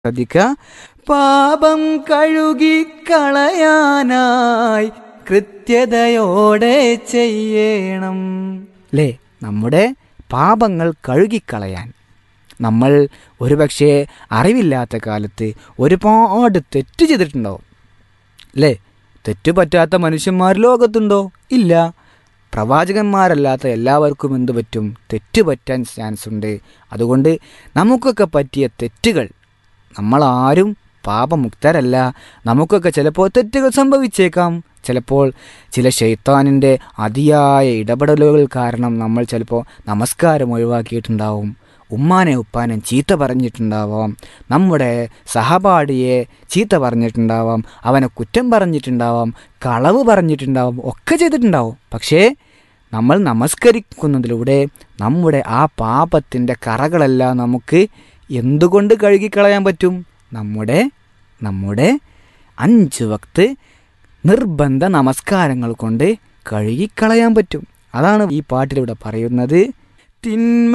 ശ്രദ്ധിക്കുക പാപം കഴുകിക്കളയാനായി കൃത്യതയോടെ ചെയ്യണം അല്ലേ നമ്മുടെ പാപങ്ങൾ കഴുകിക്കളയാൻ നമ്മൾ ഒരുപക്ഷെ അറിവില്ലാത്ത കാലത്ത് ഒരുപാട് തെറ്റ് ചെയ്തിട്ടുണ്ടാവും അല്ലേ തെറ്റു പറ്റാത്ത മനുഷ്യന്മാർ ലോകത്തുണ്ടോ ഇല്ല പ്രവാചകന്മാരല്ലാത്ത എല്ലാവർക്കും എന്തു പറ്റും തെറ്റ് പറ്റാൻ ചാൻസ് ഉണ്ട് അതുകൊണ്ട് നമുക്കൊക്കെ പറ്റിയ തെറ്റുകൾ നമ്മളാരും പാപമുക്തരല്ല നമുക്കൊക്കെ ചിലപ്പോൾ തെറ്റുകൾ സംഭവിച്ചേക്കാം ചിലപ്പോൾ ചില ഷെയ്ത്താനിൻ്റെ അതിയായ ഇടപെടലുകൾ കാരണം നമ്മൾ ചിലപ്പോൾ നമസ്കാരം ഒഴിവാക്കിയിട്ടുണ്ടാവും ഉമ്മാനെ ഉപ്പാനെ ചീത്ത പറഞ്ഞിട്ടുണ്ടാവാം നമ്മുടെ സഹപാഠിയെ ചീത്ത പറഞ്ഞിട്ടുണ്ടാവാം അവനെ കുറ്റം പറഞ്ഞിട്ടുണ്ടാവാം കളവ് പറഞ്ഞിട്ടുണ്ടാവാം ഒക്കെ ചെയ്തിട്ടുണ്ടാവും പക്ഷേ നമ്മൾ നമസ്കരിക്കുന്നതിലൂടെ നമ്മുടെ ആ പാപത്തിൻ്റെ കറകളെല്ലാം നമുക്ക് എന്തുകൊണ്ട് കഴുകിക്കളയാൻ പറ്റും നമ്മുടെ നമ്മുടെ അഞ്ച് വക്ത് നിർബന്ധ നമസ്കാരങ്ങൾ കൊണ്ട് കഴുകിക്കളയാൻ പറ്റും അതാണ് ഈ പാട്ടിലൂടെ പറയുന്നത് തിന്മ